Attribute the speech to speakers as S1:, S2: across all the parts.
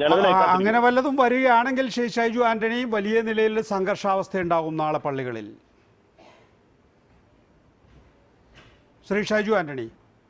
S1: ഞാനതിനായി
S2: ആ,
S1: കാത്തിരിക്കുന്നു.
S2: അങ്ങനെ വല്ലതും വരികയാണെങ്കിൽ ശ്രീ ഷൈജു ആന്റണി വലിയ നിലയിൽ സംഘർഷാവസ്ഥ ഉണ്ടാകും നാളെ പള്ളികളിൽ ശ്രീ ഷൈജു ആന്റണി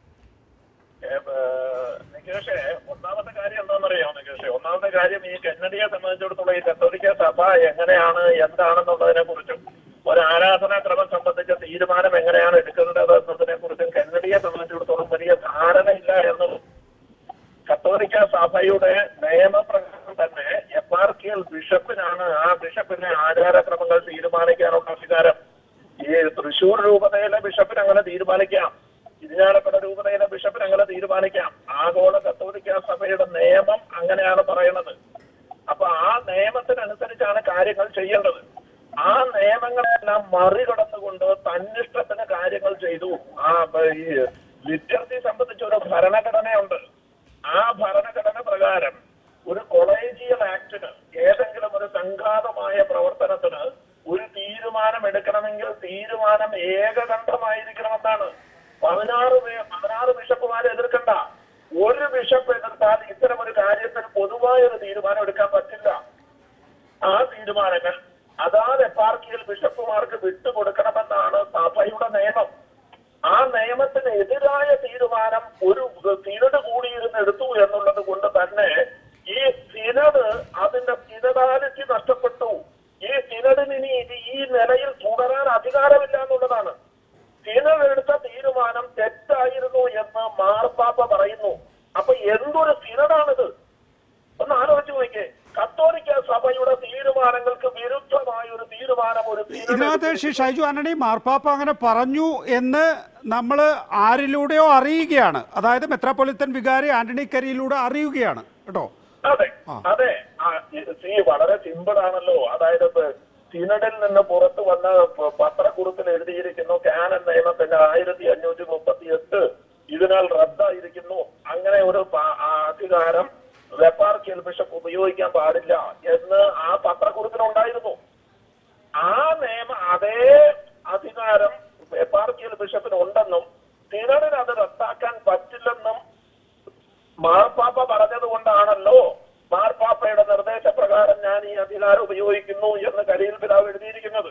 S3: നികേഷേ ഒന്നാമത്തെ കാര്യം എന്താണെന്നറിയോ നികേഷേ ഒന്നാമത്തെ കാര്യം ഈ കന്നഡിയെ സംബന്ധിച്ചിടത്തോളം ഈ കത്തോലിക്ക സഭ എങ്ങനെയാണ് എന്താണെന്നുള്ളതിനെ കുറിച്ചും ഒരു ആരാധനാക്രമം സംബന്ധിച്ച തീരുമാനം എങ്ങനെയാണ് എടുക്കേണ്ടത് എന്നതിനെ കുറിച്ചും കന്നഡിയെ സംബന്ധിച്ചിടത്തോളം വലിയ ധാരണയില്ല എന്നും കത്തോലിക്ക സഭയുടെ നിയമപ്രകാരം തന്നെ എപ്പാർക്കിയൽ ബിഷപ്പിനാണ് ആ ബിഷപ്പിന്റെ ആചാരക്രമങ്ങൾ തീരുമാനിക്കാനുള്ള അധികാരം ഈ തൃശൂർ രൂപതയിലെ ബിഷപ്പിന് അങ്ങനെ തീരുമാനിക്കാം ഇരിഞ്ഞാലക്കുട രൂപതയിലെ ബിഷപ്പിന് അങ്ങനെ തീരുമാനിക്കാം ആഗോള കത്തോലിക്ക സഭയുടെ നിയമം അങ്ങനെയാണ് പറയുന്നത് അപ്പൊ ആ നിയമത്തിനനുസരിച്ചാണ് കാര്യങ്ങൾ ചെയ്യേണ്ടത് ആ നിയമങ്ങളെല്ലാം മറികടന്നുകൊണ്ട് തന്നിഷ്ടത്തിന് കാര്യങ്ങൾ ചെയ്തു ആ ബ- ഈ ലിറ്റർജി സംബന്ധിച്ച ഒരു ഭരണഘടനയുണ്ട് ആ ഭരണഘടന പ്രകാരം ഒരു കൊളേജിയൽ ആക്ടിന് ഏതെങ്കിലും ഒരു സംഘാതമായ പ്രവർത്തനത്തിന് ഒരു തീരുമാനം എടുക്കണമെങ്കിൽ തീരുമാനം ഏകകണ്ഠമായിരിക്കണമെന്നാണ് പതിനാറ് പേ- പതിനാറ് ബിഷപ്പുമാരെ എതിർക്കണ്ട ഒരു ബിഷപ്പ് എതിർത്താൽ ഇത്തരം ഒരു കാര്യത്തിൽ പൊതുവായ ഒരു തീരുമാനം എടുക്കാൻ പറ്റില്ല ആ തീരുമാനങ്ങൾ അതാത് എപ്പാർക്കിയൽ ബിഷപ്പുമാർക്ക് വിട്ടുകൊടുക്കണമെന്നാണ് സഭയുടെ നിയമം ആ നിയമത്തിന് എതിരായ തീരുമാനം ഒരു സിനഡ് കൂടിയിരുന്ന് എടുത്തു എന്നുള്ളത് കൊണ്ട് തന്നെ ഈ സിനഡ് അതിന്റെ സിനഡാലിറ്റി നഷ്ടപ്പെട്ടു ഈ സിനഡിന് ഇനി ഇത് ഈ നിലയിൽ തുടരാൻ അധികാരമില്ല എന്നുള്ളതാണ് സിനഡ് എടുത്ത തീരുമാനം തെറ്റായിരുന്നു എന്ന് മാർപ്പാപ്പ പറയുന്നു അപ്പൊ എന്തൊരു സിനഡാണിത് ഒന്ന് ആലോചിച്ച് നോക്കിയേ കത്തോലിക്ക സഭയുടെ തീരുമാനങ്ങൾക്ക് വിരുദ്ധമായ ഒരു തീരുമാനം ഒരു സിനഡ്
S2: ഇതിനകത്ത് ശ്രീ ഷൈജു ആന്റണി മാർപ്പാപ്പ അങ്ങനെ പറഞ്ഞു എന്ന് നമ്മൾ ആരിലൂടെയോ അറിയുകയാണ് അതായത് മെത്രാപ്പൊലിത്തൻ വികാരി ആന്റണി കരിയിലൂടെ അറിയുകയാണ് കേട്ടോ
S3: അതെ അതെ ആ, സി വളരെ സിമ്പിൾ ആണല്ലോ അതായത് ഇപ്പൊ സിനഡിൽ നിന്ന് പുറത്തു വന്ന പ- പത്രക്കുറിപ്പിൽ എഴുതിയിരിക്കുന്നു കാനൻ നിയമത്തിന്റെ ആയിരത്തി അഞ്ഞൂറ്റി മുപ്പത്തി എട്ട് ഇതിനാൽ റദ്ദായിരിക്കുന്നു അങ്ങനെ ഒരു പ- ആ അധികാരം വെപ്പാർക്കിയൽ ബിഷപ്പ് ഉപയോഗിക്കാൻ പാടില്ല എന്ന് ആ പത്രക്കുറിപ്പിലുണ്ടായിരുന്നു ആ നിയമ അതേ അധികാരം വെപ്പാർക്കിയൽ ബിഷപ്പിന് ഉണ്ടെന്നും സിനഡിന് അത് റദ്ദാക്കാൻ പറ്റില്ലെന്നും മാർപ്പാപ്പ പറഞ്ഞത് കൊണ്ടാണല്ലോ മാർപ്പാപ്പയുടെ നിർദ്ദേശപ്രകാരം ഞാൻ ഈ അധികാരം ഉപയോഗിക്കുന്നു എന്ന് കരിയിൽ പിതാവ് എഴുതിയിരിക്കുന്നത്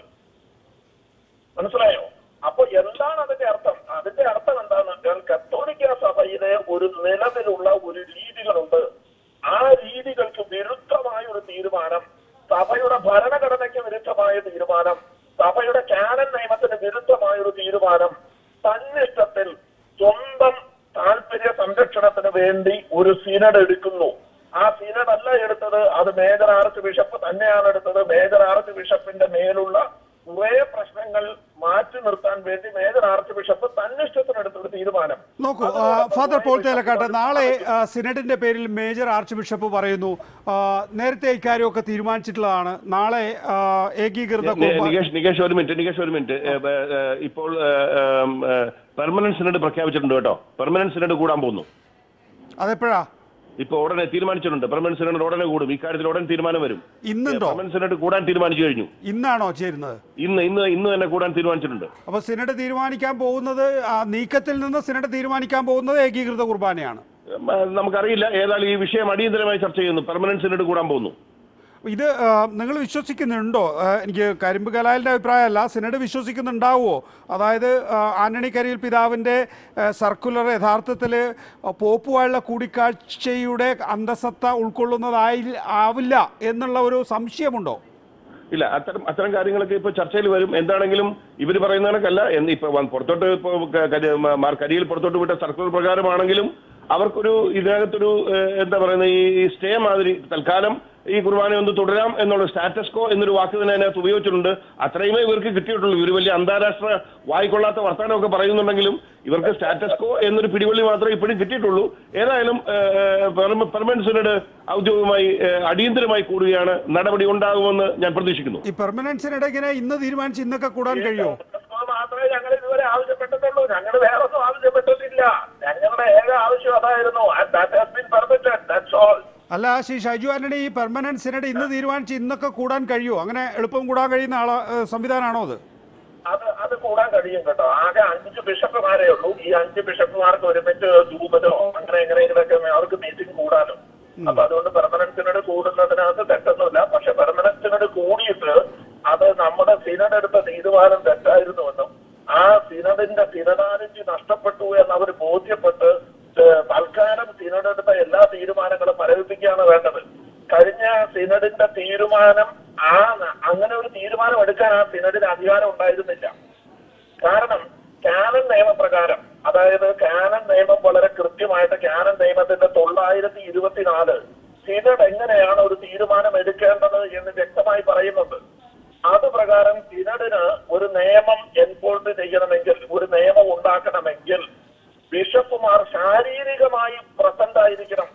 S3: മനസ്സിലായോ അപ്പൊ എന്താണ് അതിന്റെ അർത്ഥം അതിന്റെ അർത്ഥം എന്താണെന്ന് വെച്ചാൽ കത്തോലിക്ക സഭയിലെ ഒരു നിലവിലുള്ള ഒരു രീതികളുണ്ട് ആ രീതികൾക്ക് വിരുദ്ധമായ ഒരു തീരുമാനം സഭയുടെ ഭരണഘടനയ്ക്ക് വിരുദ്ധമായ തീരുമാനം സഭയുടെ കാനൻ നിയമത്തിന് വിരുദ്ധമായ ഒരു തീരുമാനം തന്നിഷ്ടത്തിൽ സ്വന്തം താല്പര്യ സംരക്ഷണത്തിന് വേണ്ടി ഒരു സിനഡ് എടുക്കുന്നു ആ സിനഡ് അല്ല എടുത്തത് അത് മേജർ ആർച്ച് ബിഷപ്പ് തന്നെയാണ് എടുത്തത് മേജർ ആർച്ച് ബിഷപ്പിന്റെ മേലുള്ള കുറെ പ്രശ്നങ്ങൾ മാറ്റി നിർത്താൻ വേണ്ടി മേജർ ആർച്ച് ബിഷപ്പ് തന്നിഷ്ടത്തിന് എടുത്തൊരു തീരുമാനം
S2: നോക്കൂ
S3: അത്
S2: ആ, ഫാദർ പോൾ
S3: ബിഷപ്പ്
S2: തേലക്കാട്ട് നാളെ ആ, സിനഡിന്റെ പേരിൽ മേജർ ആർച്ച് ബിഷപ്പ് പറയുന്നു ആ, നേരത്തെ ഇക്കാര്യമൊക്കെ തീരുമാനിച്ചിട്ടുള്ളതാണ് നാളെ ആ, ഏകീകൃത
S1: നി-
S2: കുർബാന
S1: നികേഷ് നികേഷ് ഒരു മിനിറ്റ് നികേഷ് ഒരു മിനിറ്റ് ഏ, ഏ, ഏ, ഇപ്പോൾ പെർമനന്റ് സിനഡ് പ്രഖ്യാപിച്ചിട്ടുണ്ട് കേട്ടോ പെർമനന്റ് സിനഡ് കൂടാൻ പോകുന്നു
S2: അതെപ്പോഴാ
S1: ഇപ്പൊ ഉടനെ തീരുമാനിച്ചിട്ടുണ്ട് പെർമനന്റ് സിനഡ് ഉടനെ കൂടും ഇക്കാര്യത്തിൽ ഉടൻ തീരുമാനം വരും
S2: ഇന്നുണ്ടോ
S1: പെർമനന്റ് സിനഡ് കൂടാൻ തീരുമാനിച്ചു കഴിഞ്ഞു
S2: ഇന്നാണോ ചേരുന്നത്
S1: ഇന്ന് ഇന്ന് ഇന്ന് തന്നെ കൂടാൻ തീരുമാനിച്ചിട്ടുണ്ട്
S2: അപ്പൊ സിനഡ് തീരുമാനിക്കാൻ പോകുന്നത് ആ നീക്കത്തിൽ നിന്ന് സിനഡ് തീരുമാനിക്കാൻ പോകുന്നത് ഏകീകൃത കുർബാനയാണ്
S1: ഉം, ആ, നമുക്കറിയില്ല ഏതായാലും ഈ വിഷയം അടിയന്തരമായി ചർച്ച ചെയ്യുന്നു പെർമനന്റ് സിനഡ് കൂടാൻ പോകുന്നു
S2: ഇത് നിങ്ങൾ വിശ്വസിക്കുന്നുണ്ടോ ആ, എനിക്ക് കരിമ്പ് കലാലിൻ്റെ അഭിപ്രായമല്ല സിനഡ് വിശ്വസിക്കുന്നുണ്ടാവുമോ അതായത് ആ, ആന്റണി കരിയിൽ പിതാവിൻ്റെ സർക്കുലർ യഥാർത്ഥത്തിൽ പോപ്പുമായുള്ള കൂടിക്കാഴ്ചയുടെ അന്തസത്ത ഉൾക്കൊള്ളുന്നതായി ആവില്ല എന്നുള്ള ഒരു സംശയമുണ്ടോ
S1: ഇല്ല അത്തരം അത്തരം കാര്യങ്ങളൊക്കെ ഇപ്പൊ ചർച്ചയിൽ വരും എന്താണെങ്കിലും ഇവർ പറയുന്ന കണക്കല്ല എന്ന് ഇപ്പൊ വന്ന് പുറത്തോട്ട് ഇപ്പൊ ക- കരി- മ- മാർ കരിയിൽ പുറത്തോട്ട് വിട്ട സർക്കുലർ പ്രകാരമാണെങ്കിലും അവർക്കൊരു ഇതിനകത്തൊരു ഏഹ്, എന്താ പറയുന്നത് ഈ സ്റ്റേ മാതിരി തൽക്കാലം ഈ കുർബാന ഒന്ന് തുടരാം എന്നുള്ള സ്റ്റാറ്റസ് കോ എന്നൊരു വാക്ക് തന്നെ അതിനകത്ത് ഉപയോഗിച്ചിട്ടുണ്ട് അത്രയുമേ ഇവർക്ക് കിട്ടിയിട്ടുള്ളൂ ഇവർ വലിയ അന്താരാഷ്ട്ര വായിക്കൊള്ളാത്ത വർത്തമാനമൊക്കെ പറയുന്നുണ്ടെങ്കിലും ഇവർക്ക് സ്റ്റാറ്റസ് കോ എന്നൊരു പിടിവള്ളി മാത്രമേ ഇപ്പോഴും കിട്ടിയിട്ടുള്ളൂ ഏതായാലും പെർമനന്റ് സിനഡ് ഔദ്യോഗികമായി ഏഹ്, അടിയന്തരമായി കൂടുകയാണ് നടപടി ഉണ്ടാകുമെന്ന് ഞാൻ പ്രതീക്ഷിക്കുന്നു
S2: ഈ പെർമനന്റ് സിനഡ് ഇങ്ങനെ ഇന്ന് തീരുമാനിച്ച് ഇന്നൊക്കെ കൂടാൻ കഴിയുമോ
S3: അത് മാത്രമേ ഞങ്ങൾ ഇതുവരെ ആവശ്യപ്പെട്ടിട്ടുള്ളൂ ഞങ്ങൾ വേറെ ഒന്നും ആവശ്യപ്പെട്ടിട്ടില്ല ഞങ്ങളുടെ ഏക ആവശ്യം അതായിരുന്നു that has been permitted that's all
S2: അല്ല ശ്രീ ഷൈജു ആന്റണി ഈ പെർമനന്റ് സിനഡ് ഇന്ന് തീരുമാനിച്ച് ഇന്നൊക്കെ കൂടാൻ കഴിയുമോ അങ്ങനെ എളുപ്പം കൂടാൻ കഴിയുന്ന ആളാ ഏഹ്, സംവിധാനമാണോ അത്
S3: അത് അത് കൂടാൻ കഴിയും കേട്ടോ ആകെ അഞ്ച് ബിഷപ്പുമാരേ ഉള്ളൂ ഈ അഞ്ച് ബിഷപ്പുമാർക്ക് ഒരുമിച്ച് സൂമിലോ അങ്ങനെ എങ്ങനെയെങ്കിലൊക്കെ അവർക്ക് മീറ്റിംഗ് കൂടാനോ അപ്പൊ അതുകൊണ്ട് പെർമനന്റ് സിനഡ് കൂടുന്നതിനകത്ത് തെറ്റൊന്നുമില്ല പക്ഷെ പെർമനന്റ് സിനഡ് കൂടിയിട്ട് അത് നമ്മുടെ സിനഡ് എടുത്ത തീരുമാനം തെറ്റായിരുന്നുവെന്നും ആ സിനഡിന്റെ സിനഡാലിറ്റി നഷ്ടപ്പെട്ടു എന്ന് അവർ ബോധ്യപ്പെട്ട് ഏഹ് തൽക്കാലം സിനഡ് എടുത്ത എല്ലാ തീരുമാനങ്ങളും മരവിപ്പിക്കുകയാണ് വേണ്ടത് കഴിഞ്ഞ സിനഡിന്റെ തീരുമാനം ആ അങ്ങനെ ഒരു തീരുമാനം എടുക്കാൻ ആ സിനഡിന് അധികാരം ഉണ്ടായിരുന്നില്ല കാരണം കാനൻ നിയമപ്രകാരം അതായത് കാനൻ നിയമം വളരെ കൃത്യമായിട്ട് കാനൻ നിയമത്തിന്റെ തൊള്ളായിരത്തി ഇരുപത്തിനാല് സിനഡ് എങ്ങനെയാണ് ഒരു തീരുമാനം എടുക്കേണ്ടത് എന്ന് വ്യക്തമായി പറയുന്നുണ്ട് അത് പ്രകാരം സിനഡിന് ഒരു നിയമം എൻഫോഴ്സ് ചെയ്യണമെങ്കിൽ ഒരു നിയമം ഉണ്ടാക്കണമെങ്കിൽ ബിഷപ്പുമാർ ശാരീരികമായി പ്രസന്റ് ആയിരിക്കണം